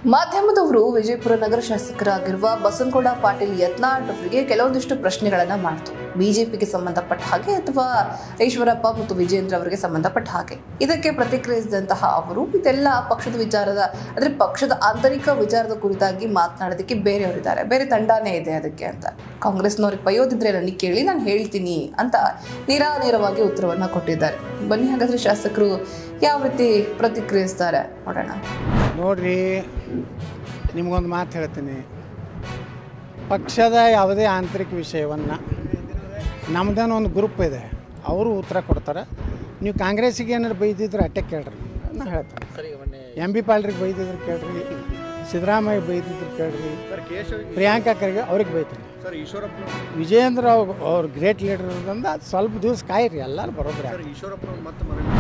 ಮಾಧ್ಯಮದವರು ವಿಜಯಪುರ ನಗರ ಶಾಸಕರಾಗಿರುವ ಬಸನಗೌಡ ಪಾಟೀಲ್ ಯತ್ನಾಳ್ ಅವರಿಗೆ ಕೆಲವೊಂದಿಷ್ಟು ಪ್ರಶ್ನೆಗಳನ್ನ ಮಾಡ್ತು ಬಿಜೆಪಿಗೆ ಸಂಬಂಧಪಟ್ಟ ಹಾಗೆ ಅಥವಾ ಈಶ್ವರಪ್ಪ ಮತ್ತು ವಿಜೇಂದ್ರ ಅವರಿಗೆ ಸಂಬಂಧಪಟ್ಟ ಹಾಗೆ ಇದಕ್ಕೆ ಪ್ರತಿಕ್ರಿಯಿಸಿದಂತಹ ಅವರು ಇದೆಲ್ಲ ಪಕ್ಷದ ವಿಚಾರದ ಅಂದ್ರೆ ಪಕ್ಷದ ಆಂತರಿಕ ವಿಚಾರದ ಕುರಿತಾಗಿ ಮಾತನಾಡೋದಕ್ಕೆ ಬೇರೆಯವರಿದ್ದಾರೆ ಬೇರೆ ತಂಡನೇ ಇದೆ ಅದಕ್ಕೆ ಅಂತ ಕಾಂಗ್ರೆಸ್ನವ್ರಿಗೆ ಬೈಯೋದಿದ್ರೆ ನನಗೆ ಕೇಳಿ ನಾನು ಹೇಳ್ತೀನಿ ಅಂತ ನಿರಾನೇರವಾಗಿ ಉತ್ತರವನ್ನ ಕೊಟ್ಟಿದ್ದಾರೆ ಬನ್ನಿ ಹಾಗಾದ್ರೆ ಶಾಸಕರು ಯಾವ ರೀತಿ ಪ್ರತಿಕ್ರಿಯಿಸ್ತಾರೆ ನೋಡೋಣ ನೋಡ್ರಿ ನಿಮಗೊಂದು ಮಾತು ಹೇಳ್ತೀನಿ ಪಕ್ಷದ ಯಾವುದೇ ಆಂತರಿಕ ವಿಷಯವನ್ನು ನಮ್ದೇನೋ ಒಂದು ಗ್ರೂಪ್ ಇದೆ ಅವರು ಉತ್ತರ ಕೊಡ್ತಾರೆ ನೀವು ಕಾಂಗ್ರೆಸ್ಸಿಗೆ ಏನಾರು ಬೈದಿದ್ರೆ ಅಟ್ಟೆ ಕೇಳ್ರಿ ನಾ ಹೇಳ್ತೇನೆ ಎಂ ಬಿ ಪಾಲ್ರಿಗೆ ಬೈದಿದ್ರೆ ಕೇಳ್ರಿ ಸಿದ್ದರಾಮಯ್ಯ ಬೈದಿದ್ರು ಕೇಳ್ರಿ ಪ್ರಿಯಾಂಕಾ ಖರ್ಗೆ ಅವ್ರಿಗೆ ಬೈತೀನಿ ಸರ್ ಈಶ್ವರಪ್ಪ ವಿಜಯೇಂದ್ರ ಅವ್ರು ಅವ್ರು ಗ್ರೇಟ್ ಲೀಡರ್ ಇರೋದ್ರಿಂದ ಸ್ವಲ್ಪ ದಿವಸ ಕಾಯಿರಿ ಎಲ್ಲರೂ ಬರೋಬ್ರಿ ಸರ್ ಈಶ್ವರಪ್ಪ ಮತ್ತೆ ಮರಳಿ